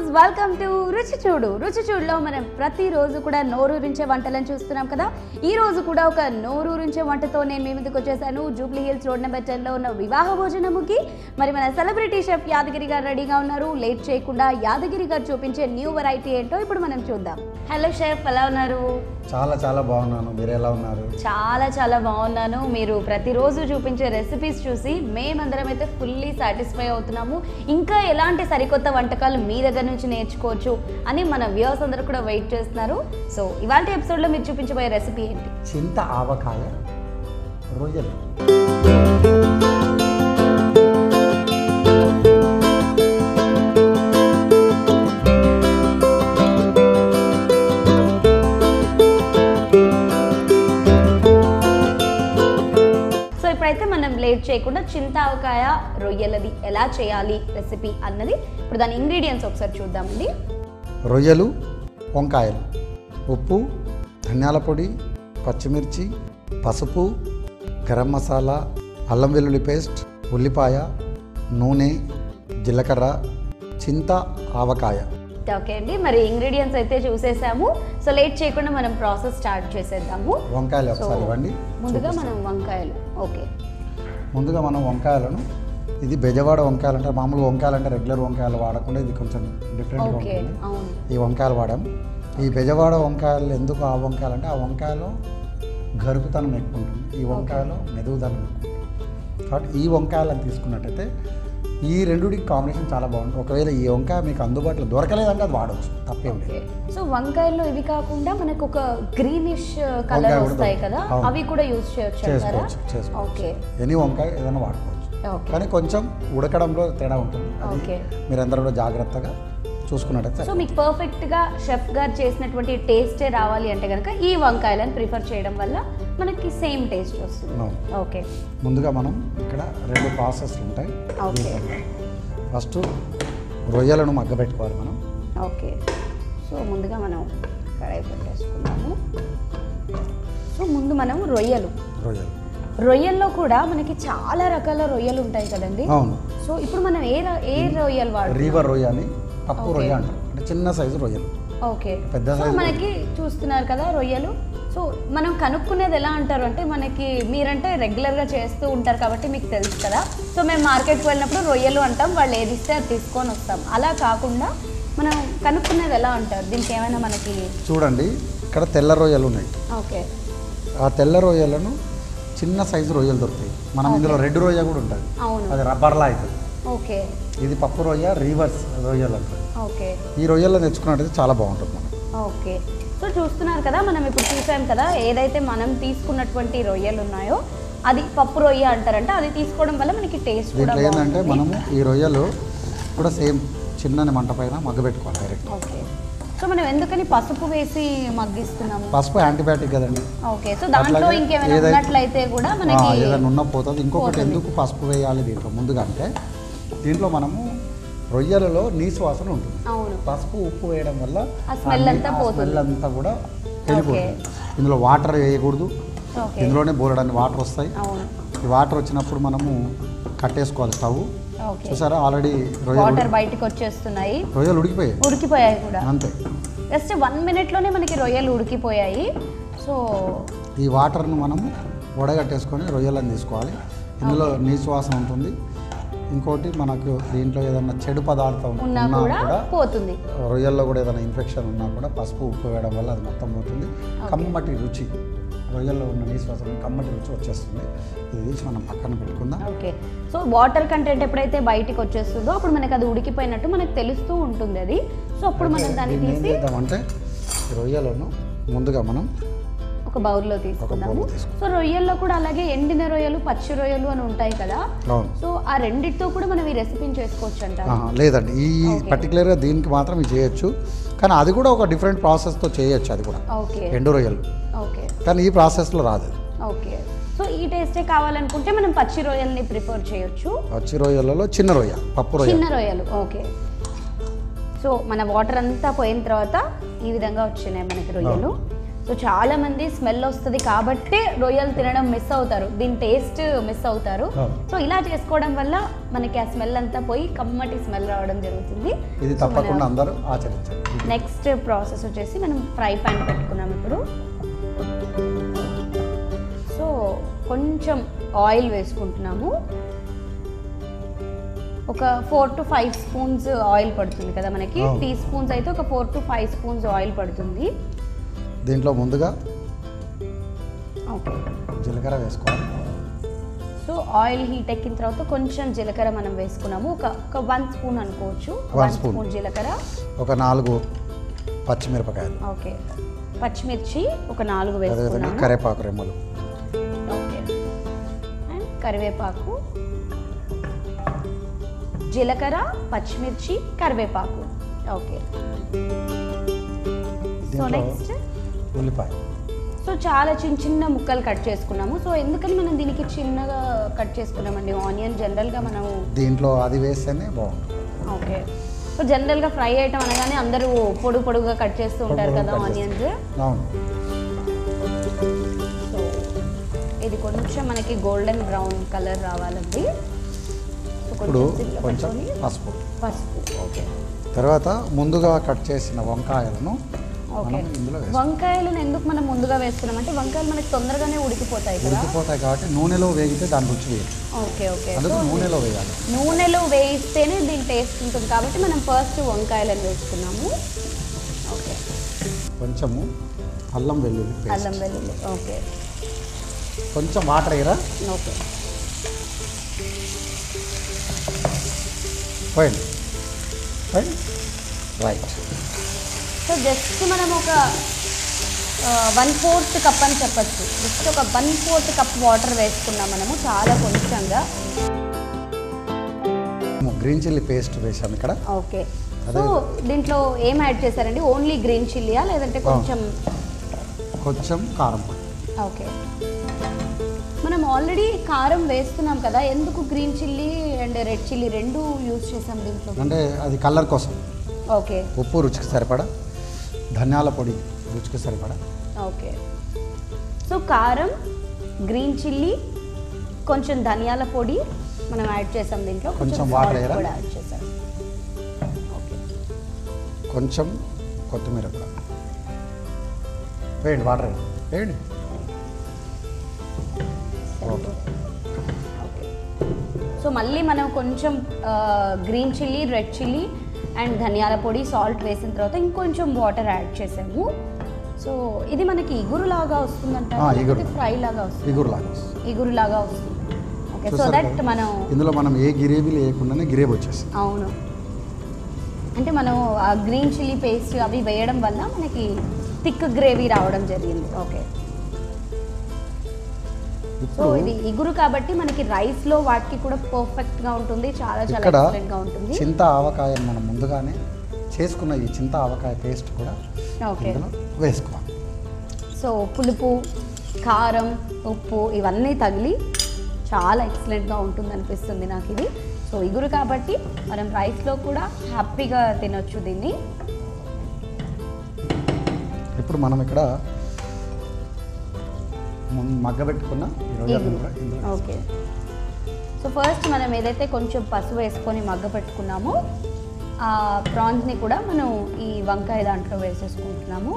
Welcome to రుచి చూడు రుచి చూడులో మనం ప్రతిరోజు కూడా నోరూరించే వంటలను చూస్తున్నాం కదా ఈ రోజు కూడా ఒక నోరూరించే వంటతో నేను మీ ముందుకు వచ్చేసాను జూబ్లీ హిల్స్ రోడ్ నెంబర్ టెన్లో ఉన్న వివాహ భోజనముకి మరి మన సెలబ్రిటీ షెఫ్ యాదగిరి గారు రెడీగా ఉన్నారు లేట్ చేయకుండా యాదగిరి గారు చూపించే న్యూ వెరైటీ ఏంటో ఇప్పుడు మనం చూద్దాం హలో షెఫ్ ఎలా ఉన్నారు చాలా చాలా బాగున్నాను మీరు ఎలా ఉన్నారు చాలా చాలా బాగున్నాను మీరు ప్రతిరోజు చూపించే రెసిపీస్ చూసి మేమందరం అయితే ఫుల్లీ సాటిస్ఫై అవుతున్నాము ఇంకా ఎలాంటి సరికొత్త వంటకాలు మీ దగ్గర నుంచి నేర్చుకోవచ్చు అని మన వ్యూవర్స్ అందరూ కూడా వెయిట్ చేస్తున్నారు సో ఇవాళ ఎపిసోడ్లో మీరు చూపించబోయే రెసిపీ ఏంటి చింత ఆవకాయ రొయ్యలు సో ఇప్పుడైతే మనం లేట్ చేయకుండా చింతావకాయ రొయ్యలది ఎలా చేయాలి రెసిపీ అన్నది ఇప్పుడు దాని ఇంగ్రీడియంట్స్ ఒకసారి చూద్దామండి రొయ్యలు వంకాయలు ఉప్పు ధనియాల పొడి పచ్చిమిర్చి పసుపు గరం మసాలా అల్లం వెల్లుల్లి పేస్ట్ ఉల్లిపాయ నూనె జీలకర్ర చింత ఆవకాయ ఓకే అండి మరి ఇంగ్రీడియంట్స్ అయితే చూసేసాము సో లేట్ చేయకుండా మనం ప్రాసెస్ స్టార్ట్ చేసేద్దాము వంకాయలు సో ఒకసారి ఇవ్వండి ముందుగా మనం వంకాయలు ఓకే ముందుగా మనం వంకాయలను ఇది బెజవాడ వంకాయలు అంటే మామూలు వంకాయలు అంటే రెగ్యులర్ వంకాయలు వాడకుండా ఇది కొంచెం డిఫరెంట్గా ఓకే ఉంటుంది అవును ఈ వంకాయలు వాడాం ఈ బెజవాడ వంకాయలు ఎందుకు ఆ వంకాయలు అంటే ఆ వంకాయలో గరుకుతనం ఎక్కువ ఉంటుంది ఈ వంకాయలో మెదుగుదనం ఎక్కువ ఉంటుంది కాబట్టి ఈ వంకాయలను తీసుకున్నట్టయితే ఈ రెండుకి కాంబినేషన్ చాలా బాగుంటుంది ఒకవేళ ఈ వంకాయ మీకు అందుబాటులో దొరకలేదంటే అది వాడవచ్చు తప్పేం లేదు ఓకే సో వంకాయల్లో ఇవి కాకుండా మనకు ఒక గ్రీనిష్ కలర్ వంకాయ కూడా వస్తాయి దొరుకుతాయి. కదా అవును. అవి కూడా యూజ్ చేయొచ్చు అంటారా చేసుకోవచ్చు చేసుకోవచ్చు ఓకే ఎనీ వంకాయ ఏదైనా వాడుకోవచ్చు ఓకే కానీ కొంచెం ఉడకడంలో తేడా ఉంటుంది అది ఓకే మీరందరూ కూడా జాగ్రత్తగా చూసుకున్నట్టయితే సో మీకు పర్ఫెక్ట్గా షెఫ్ గారు చేసినటువంటి టేస్టే రావాలి అంటే కనుక ఈ వంకాయలను ప్రిఫర్ చేయడం వల్ల మనకి సేమ్ టేస్ట్ వస్తుంది అవును. ఓకే ముందుగా మనం ఇక్కడ రెండు ప్రాసెస్లు ఉంటాయి ఓకే ఫస్ట్ రొయ్యలను మగ్గబెట్టుకోవాలి మనం ఓకే సో ముందుగా మనం కడాయి పెట్టేసుకున్నాము సో ముందు మనం రొయ్యలు రొయ్యలు రొయ్యల్లో కూడా మనకి చాలా రకాల రొయ్యలు ఉంటాయి కదండి అవును సో ఇప్పుడు మనం ఏ ర- ఏ రొయ్యలు వాడుతాం రీవర్ రొయ్య అని పప్పు ఓకే. రొయ్య అంటారు అంటే చిన్న సైజు రొయ్యలు ఓకే పెద్ద సో size మనకి చూస్తున్నారు కదా రొయ్యలు సో మనం కనుక్కునేది ఎలా అంటారు అంటే మనకి మీరంటే రెగ్యులర్గా చేస్తూ ఉంటారు కాబట్టి మీకు తెలుసు కదా సో మేము మార్కెట్కి వెళ్ళినప్పుడు రొయ్యలు అంటాం వాళ్ళు ఏది ఇస్తే అది తీసుకొని వస్తాం అలా కాకుండా మనం కనుక్కునేది ఎలా అంటారు దీనికి ఏమైనా మనకి చూడండి ఇక్కడ తెల్ల రొయ్యలు ఉన్నాయి ఓకే ఆ తెల్ల రొయ్యలను చిన్న సైజు రొయ్యలు దొరుకుతాయి మనం ఇందులో రెడ్ రొయ్య కూడా ఉంటుంది అవును అది రబ్బర్లా అవుతుంది ఓకే ఇది పప్పు రొయ్య రీవర్స్ రొయ్యలు అంటారు ఓకే ఈ రొయ్యలు తెచ్చుకున్నట్టయితే చాలా బాగుంటుంది మనకు ఓకే సో చూస్తున్నారు కదా మనం ఇప్పుడు చూసాం కదా ఏదైతే మనం తీసుకున్నటువంటి రొయ్యలు ఉన్నాయో అది పప్పు రొయ్య అంటారంటే అది తీసుకోవడం వల్ల మనకి టేస్ట్ కూడా దీంట్లో ఏంటంటే బాగుంటుంది. మనము ఈ రొయ్యలు కూడా సేమ్ చిన్నని మంట పైన మగ్గబెట్టుకోవాలి డైరెక్ట్ ఓకే సో మనం ఎందుకని పసుపు వేసి మగ్గిస్తున్నాము పసుపు యాంటీబయాటిక్ కదండి ఓకే సో దాంట్లో అట్లాగే ఇంకేమైనా ఏదై- ఉన్నట్లయితే కూడా ఆ, మనకి ఏదైనా ఉన్న పోతుంది ఇంకొకటి పోతుంది. ఎందుకు పసుపు వేయాలి దీంట్లో ముందుగా అంటే దీంట్లో మనము రొయ్యలలో నీసు వాసన ఉంటుంది అవును పసుపు ఉప్పు వేయడం వల్ల ఆ స్మెల్ అంతా పోతుంది. స్మెల్ అంతా కూడా వెళ్ళిపోతుంది ఇందులో వాటర్ వేయకూడదు ఓకే ఇందులోనే బోలెడన్ని వాటర్ వస్తాయి అవును ఈ వాటర్ వచ్చినప్పుడు మనము కట్టేసుకోవాలి స్టవ్ ఓకే చూసారా ఆల్రెడీ రొయ్యలు వాటర్ బయటకు వచ్చేస్తున్నాయి రొయ్యలు ఉడికిపోయాయి ఉడికిపోయాయి కూడా అంతే జస్ట్ వన్ మినిట్లోనే మనకి రొయ్యలు ఉడికిపోయాయి సో ఈ వాటర్ను మనము వడగట్టేసుకొని రొయ్యలను తీసుకోవాలి ఇందులో నీసు వాసన ఉంటుంది ఇంకోటి మనకు దీంట్లో ఏదైనా చెడు పదార్థం ఉన్నా ఉన్నా కూడా కూడా పోతుంది రొయ్యల్లో కూడా ఏదైనా ఇన్ఫెక్షన్ ఉన్నా కూడా పసుపు ఉప్పు వేయడం వల్ల అది మొత్తం పోతుంది కమ్మటి రుచి రొయ్యల్లో ఉన్న నీసు వాసన కమ్మటి రుచి వచ్చేస్తుంది ఇది తీసి మనం పక్కన పెట్టుకుందాం ఓకే సో వాటర్ కంటెంట్ ఎప్పుడైతే బయటికి వచ్చేస్తుందో అప్పుడు మనకి అది ఉడికిపోయినట్టు మనకు తెలుస్తూ ఉంటుంది అది సో అప్పుడు మనం దాన్ని దీన్ని ఏం తీసి చేద్దామంటే ఈ రొయ్యలను ముందుగా మనం ఒక బౌల్లో తీసుకుందాము బౌల్లో తీసుకుందాం. సో రొయ్యల్లో కూడా అలాగే ఎండిన రొయ్యలు పచ్చి రొయ్యలు అని ఉంటాయి కదా అవును సో ఆ రెండిటితో కూడా మనం ఈ రెసిపీని చేసుకోవచ్చు అంటారు ఆహా, లేదండి ఈ Okay. పర్టికులర్గా దీనికి మాత్రం ఇది చేయొచ్చు కానీ అది కూడా ఒక డిఫరెంట్ ప్రాసెస్తో చేయొచ్చు అది కూడా ఓకే ఎండు రొయ్యలు ఓకే కానీ ఈ ప్రాసెస్లో రాదు ఓకే సో ఈ టేస్టే కావాలనుకుంటే మనం పచ్చి రొయ్యల్ని ప్రిఫర్ చేయొచ్చు పచ్చి రొయ్యలలో చిన్న రొయ్య పప్పు రొయ్య చిన్న రొయ్యలు ఓకే సో మన వాటర్ అంతా పోయిన తర్వాత ఈ విధంగా వచ్చినాయి మనకి రొయ్యలు సో చాలా మంది స్మెల్ వస్తుంది కాబట్టే రొయ్యలు తినడం మిస్ అవుతారు దీని టేస్ట్ మిస్ అవుతారు అవును. సో ఇలా చేసుకోవడం వల్ల మనకి ఆ స్మెల్ అంతా పోయి కమ్మటి స్మెల్ రావడం జరుగుతుంది ఇది సో తప్పకుండా మన అందరూ ఆచరించాలి నెక్స్ట్ ప్రాసెస్ వచ్చేసి మనం ఫ్రై పాన్ పెట్టుకున్నాం ఇప్పుడు సో కొంచెం ఆయిల్ వేసుకుంటున్నాము ఒక four to five spoons oil పడుతుంది కదా మనకి అవును. టీ స్పూన్స్ అయితే ఒక four to five spoons oil పడుతుంది దీంట్లో ముందుగా ఓకే జీలకర్ర వేసుకోవాలి సో ఆయిల్ హీట్ ఎక్కిన తర్వాత కొంచెం జీలకర్ర మనం వేసుకున్నాము ఒక ఒక వన్ స్పూన్ అనుకోవచ్చు One వన్ spoon. స్పూన్ జీలకర్ర ఒక నాలుగు పచ్చిమిరపకాయలు ఓకే పచ్చిమిర్చి ఒక నాలుగు అదేవిధంగా వేసుకున్నాము కరేపాకు రెమ్మలు ఓకే అండ్ కరివేపాకు జీలకర్ర పచ్చిమిర్చి కరివేపాకు ఓకే సో దీంట్లో నెక్స్ట్ ఉల్లిపాయ సో చాలా చిన్న చిన్న ముక్కలు కట్ చేసుకున్నాము సో ఎందుకని మనం దీనికి చిన్నగా కట్ చేసుకున్నామండి ఆనియన్ జనరల్గా మనము దీంట్లో అది వేస్తేనే బాగుంటుంది ఓకే సో జనరల్గా ఫ్రై ఐటమ్ అనగానే అందరూ పొడుగు పొడుగుగా కట్ చేస్తూ ఉంటారు పొడుగు కదా cut ఆనియన్స్ అవును సో ఇది కొంచెం మనకి గోల్డెన్ బ్రౌన్ కలర్ రావాలండి సో ఇప్పుడు కొంచెం సిమ్లో కొంచెం పెట్టుకొని పసుపు పసుపు ఓకే తర్వాత ముందుగా కట్ చేసిన వంకాయలను ఓకే మనం ఇందులో వేస్తాం వంకాయలను ఎందుకు మనం ముందుగా వేస్తున్నాం అంటే వంకాయలు మనకి తొందరగానే ఉడికిపోతాయి కదా ఉడికిపోతాయి కాబట్టి నూనెలో వేగితే దాని రుచి వేయదు ఓకే ఓకే అందుకు సో నూనెలో వేయాలి నూనెలో వేయిస్తేనే దీని టేస్ట్ ఉంటుంది కాబట్టి మనం ఫస్ట్ వంకాయలను వేసుకున్నాము ఓకే కొంచెము అల్లం వెల్లుల్లి పేస్ట్ అల్లం వెల్లుల్లి ఓకే కొంచెం వాటర్ వేయరా ఓకే పోయండి పోయండి రైట్ సో జస్ట్ మనం ఒక వన్ ఫోర్త్ కప్ అని చెప్పచ్చు జస్ట్ ఒక వన్ ఫోర్త్ కప్ వాటర్ వేసుకున్నాం మనము చాలా కొంచెంగా గ్రీన్ చిల్లీ పేస్ట్ వేసాము ఇక్కడ ఓకే సో దీంట్లో ఏం యాడ్ చేశారండి ఓన్లీ గ్రీన్ చిల్లీయా లేదంటే కొంచెం కొంచెం కారం పొడి ఓకే మనం ఆల్రెడీ కారం వేస్తున్నాం కదా ఎందుకు green chilli and red chilli రెండు యూజ్ చేసాం దీంట్లో అంటే అది కలర్ కోసం ఓకే ఉప్పు రుచికి సరిపడా ధనియాల పొడి రుచికి సరిపడా ఓకే సో కారం గ్రీన్ చిల్లీ కొంచెం ధనియాల పొడి మనం యాడ్ చేసాం దీంట్లో కొంచెం salt water వేయరా? కూడా యాడ్ చేసాం ఓకే కొంచెం కొత్తిమీర కూడా వేయండి వాటర్ వేయండి వేయండి ఓకే ఓకే సో మళ్ళీ మనం కొంచెం green chilli red chilli and ధనియాల పొడి సాల్ట్ వేసిన తర్వాత ఇంకొంచెం వాటర్ యాడ్ చేసాము సో ఇది మనకి ఇగురులాగా వస్తుందంట ఆ, ఇగురు. ఫ్రై లాగా వస్తుంది ఇగురులాగా వస్తుంది ఇగురులాగా వస్తుంది ఓకే సో చూసారు దట్ కదా? మనం ఇందులో మనం ఏ గిరేవీ లేకుండానే గిరేవీ వచ్చేస్తుంది అవును అంటే మనం ఆ గ్రీన్ చిల్లీ పేస్ట్ అవి వేయడం వల్ల మనకి థిక్ గ్రేవీ రావడం జరిగింది ఓకే సో ఇప్పుడు ఇది ఇగురు కాబట్టి మనకి రైస్ లో వాటికి కూడా పర్ఫెక్ట్ గా ఉంటుంది చాలా చాలా ఇక్కడ ఎక్సలెంట్ గా ఉంటుంది చింత ఆవకాయని మనం ముందుగానే చేసుకున్న ఈ చింత ఆవకాయ పేస్ట్ కూడా ఓకే ఇందులో వేసుకోవాలి సో పులుపు కారం ఉప్పు ఇవన్నీ తగిలి చాలా ఎక్సలెంట్గా ఉంటుంది అనిపిస్తుంది నాకు ఇది సో ఇగురు కాబట్టి మనం రైస్లో కూడా హ్యాపీగా తినొచ్చు దీన్ని ఇప్పుడు మనం ఇక్కడ ముందు మగ్గబెట్టుకున్న ఈ రొయ్యలను ఇగురు కూడా ఇందులో ఓకే సో ఫస్ట్ మనం ఏదైతే కొంచెం పసుపు వేసుకొని మగ్గ పెట్టుకున్నామో ఆ ప్రాన్స్ని కూడా మనం ఈ వంకాయ దాంట్లో వేసేసుకుంటున్నాము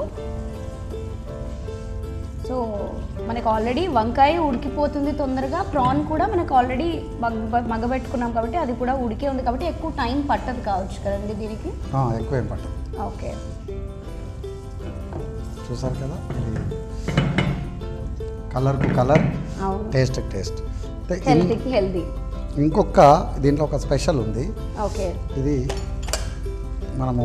సో మనకు ఆల్రెడీ వంకాయ ఉడికిపోతుంది తొందరగా ప్రాన్ కూడా మనకు ఆల్రెడీ మగ్గ మగ్గబెట్టుకున్నాం కాబట్టి అది కూడా ఉడికే ఉంది కాబట్టి ఎక్కువ టైం పట్టదు కావచ్చు కదండి దీనికి ఆ, ఎక్కువ ఏం పట్టదు ఓకే చూసారు కదా ఇది కలర్కు కలర్ అవును టేస్ట్కి టేస్ట్ అంటే ఇన్- హెల్తీకి హెల్తీ ఇంకొక దీంట్లో ఒక స్పెషల్ ఉంది ఓకే ఇది మనము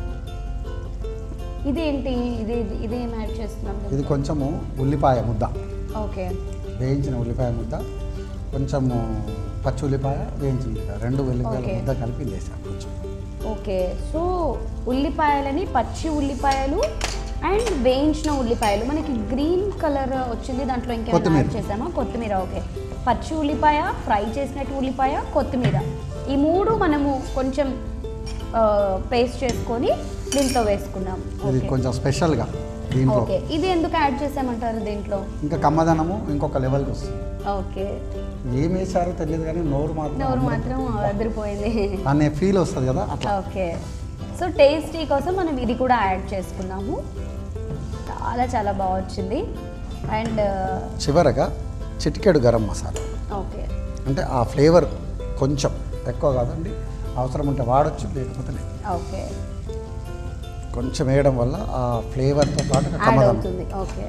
ఇదేంటి ఇది ఇది- ఇది ఏం యాడ్ చేస్తున్నాం ఇది కొంచెము ఉల్లిపాయ ముద్ద ఓకే వేయించిన ఉల్లిపాయ ముద్ద కొంచెము పచ్చి ఉల్లిపాయ వేయించిన ఉల్లిపాయ రెండు ఉల్లిపాయల Okay. ముద్ద కలిపి వేసాను కొంచెం ఓకే సో ఉల్లిపాయలని పచ్చి ఉల్లిపాయలు అండ్ వేయించిన ఉల్లిపాయలు మనకి గ్రీన్ కలర్ వచ్చింది దాంట్లో ఇంకేమైనా కొత్తిమీర. యాడ్ చేసామా కొత్తిమీర ఓకే పచ్చి ఉల్లిపాయ ఫ్రై చేసినట్టు ఉల్లిపాయ కొత్తిమీర ఈ మూడు మనము కొంచెం పేస్ట్ చేసుకొని దీంట్లో వేసుకున్నాం ఇది ఓకే కొంచెం స్పెషల్గా దీంట్లో ఓకే ఇది ఎందుకు యాడ్ చేసామంటారు దీంట్లో ఇంకా కమ్మదనము ఇంకొక లెవెల్కి వస్తుంది ఓకే ఏం వేసారో తెలియదు కానీ నోరు మాత్రం నోరు అమృతం. మాత్రం అదిరిపోయింది అనే ఫీల్ వస్తుంది కదా అట్లా ఓకే సో టేస్టీ కోసం మనం ఇది కూడా యాడ్ చేసుకున్నాము చాలా చాలా బాగా వచ్చింది అండ్ చివరగా చిటికెడు గరం మసాలా ఓకే అంటే ఆ ఫ్లేవర్ కొంచెం ఎక్కువ కాదండి అవసరం ఉంటే వాడచ్చు లేకపోతే లేదు ఓకే కొంచెం వేయడం వల్ల ఆ ఫ్లేవర్తో పాటు యాడ్ కమ్మదనం అవుతుంది ఓకే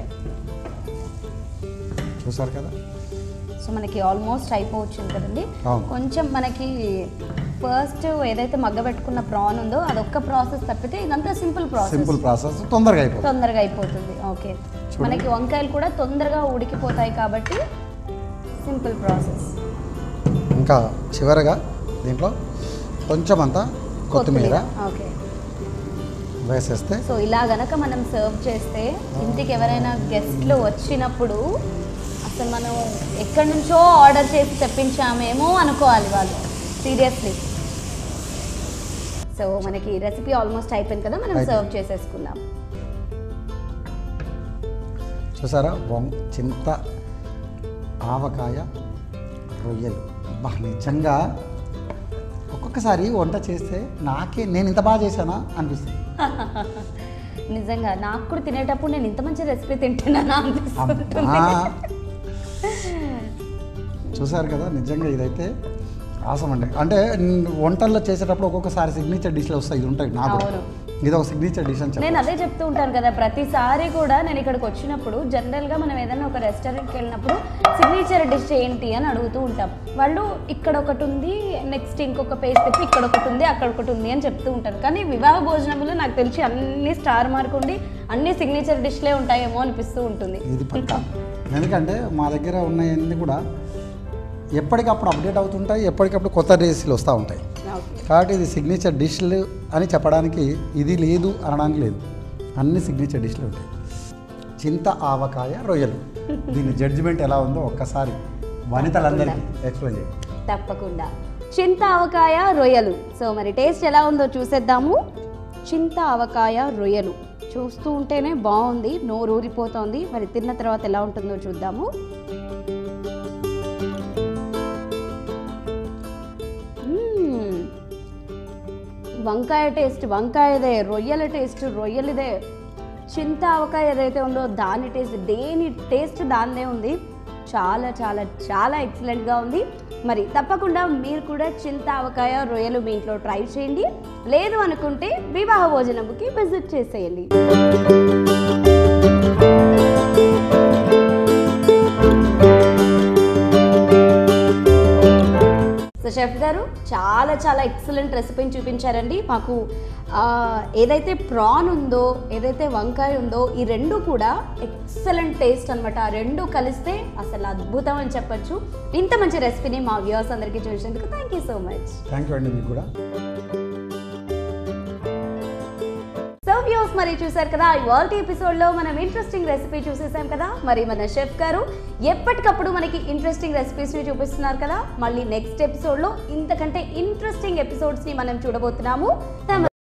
చూసారు కదా సో మనకి ఆల్మోస్ట్ అయిపోవచ్చింది కదండి అవును. కొంచెం మనకి ఫస్ట్ ఏదైతే మగ్గబెట్టుకున్న ప్రాన్ ఉందో అదొక్క ప్రాసెస్ తప్పితే ఇదంతా సింపుల్ ప్రాసెస్ సింపుల్ ప్రాసెస్ తొందరగా అయిపోతుంది తొందరగా అయిపోతుంది ఓకే చూడండి. మనకి వంకాయలు కూడా తొందరగా ఉడికిపోతాయి కాబట్టి సింపుల్ ప్రాసెస్ ఇంకా చివరగా దీంట్లో కొంచెం అంతా కొత్తిమీర ఓకే వేసేస్తే సో ఇలా గనక మనం సర్వ్ చేస్తే ఇంటికి ఎవరైనా గెస్ట్లు వచ్చినప్పుడు అసలు మనం ఎక్కడి నుంచో ఆర్డర్ చేసి తెప్పించామేమో అనుకోవాలి వాళ్ళు సీరియస్లీ సో మనకి రెసిపీ ఆల్మోస్ట్ అయిపోయింది కదా మనం అయిపోయింది. సర్వ్ చేసేసుకుందాం చూసారా వం చింత ఆవకాయ రొయ్యలు బా నిజంగా ఒక్కొక్కసారి వంట చేస్తే నాకే నేను ఇంత బాగా చేశానా అనిపిస్తుంది నిజంగా నాకు కూడా తినేటప్పుడు నేను ఇంత మంచి రెసిపీ తింటున్నానా అనిపిస్తుంది అబ్బా. చూసారు కదా నిజంగా ఇదైతే ఆసం అండి అంటే న్- వంటల్లో చేసేటప్పుడు ఒక్కొక్కసారి సిగ్నేచర్ డిష్లు వస్తాయి ఇది ఉంటాయి నాకు కూడా. అవును. ఇది ఒక సిగ్నేచర్ డిష్ అని నేను చెప్పాలి అదే చెప్తూ ఉంటాను కదా ప్రతిసారి కూడా నేను ఇక్కడికి వచ్చినప్పుడు జనరల్గా మనం ఏదైనా ఒక రెస్టారెంట్కి వెళ్ళినప్పుడు సిగ్నేచర్ డిష్ ఏంటి అని అడుగుతూ ఉంటాం వాళ్ళు ఇక్కడ ఒకటి ఉంది నెక్స్ట్ ఇంకొక పేజ్ పెట్టి ఇక్కడ ఒకటి ఉంది అక్కడ ఒకటి ఉంది అని చెప్తూ ఉంటారు కానీ వివాహ భోజనంలో నాకు తెలిసి అన్ని స్టార్ మార్క్ ఉండి అన్ని సిగ్నేచర్ డిష్లే ఉంటాయేమో అనిపిస్తూ ఉంటుంది ఇది పక్క ఎందుకంటే మా దగ్గర ఉన్నవన్నీ కూడా ఎప్పటికప్పుడు అప్డేట్ అవుతుంటాయి ఎప్పటికప్పుడు కొత్త రెసిపీలు వస్తూ ఉంటాయి ఓకే కాబట్టి ఇది సిగ్నేచర్ డిష్లు అని చెప్పడానికి ఇది లేదు అనడానికి లేదు అన్ని సిగ్నేచర్ డిష్లు ఉంటాయి చింత ఆవకాయ రొయ్యలు దీని జడ్జిమెంట్ ఎలా ఉందో ఒక్కసారి వనితలందరికీ ఎక్స్ప్లెయిన్ చేయండి తప్పకుండా చింత ఆవకాయ రొయ్యలు సో మరి టేస్ట్ ఎలా ఉందో చూసేద్దాము చింత ఆవకాయ రొయ్యలు చూస్తూ ఉంటేనే బాగుంది నోరు ఊరిపోతోంది మరి తిన్న తర్వాత ఎలా ఉంటుందో చూద్దాము మ్మ్. వంకాయ టేస్ట్ వంకాయదే రొయ్యల టేస్ట్ రొయ్యలదే చింత ఆవకాయ ఏదైతే ఉందో దాని టేస్ట్ దేని టేస్ట్ దానిదే ఉంది చాలా చాలా చాలా ఎక్సలెంట్గా ఉంది మరి తప్పకుండా మీరు కూడా చింత ఆవకాయ రొయ్యలు మీ ఇంట్లో ట్రై చేయండి లేదు అనుకుంటే వివాహ భోజనంకి విజిట్ చేసేయండి సో షెఫ్ గారు చాలా చాలా ఎక్సలెంట్ రెసిపీని చూపించారండి మాకు ఆ, ఏదైతే ప్రాన్ ఉందో ఏదైతే వంకాయ ఉందో ఈ రెండు కూడా ఎక్సలెంట్ టేస్ట్ అనమాట ఆ రెండు కలిస్తే అసలు అద్భుతం అని చెప్పొచ్చు ఇంత మంచి రెసిపీని మా వ్యూవర్స్ అందరికీ చూసినందుకు thank you so much thank you అండి మీకు కూడా సో వ్యూస్ మరి చూసారు కదా ఇవాళ ఎపిసోడ్లో మనం ఇంట్రెస్టింగ్ రెసిపీ చూసేసాం కదా మరి మన షెఫ్ గారు ఎప్పటికప్పుడు మనకి ఇంట్రెస్టింగ్ రెసిపీస్ని చూపిస్తున్నారు కదా మళ్ళీ నెక్స్ట్ ఎపిసోడ్లో ఇంతకంటే ఇంట్రెస్టింగ్ ఎపిసోడ్స్ని మనం చూడబోతున్నాము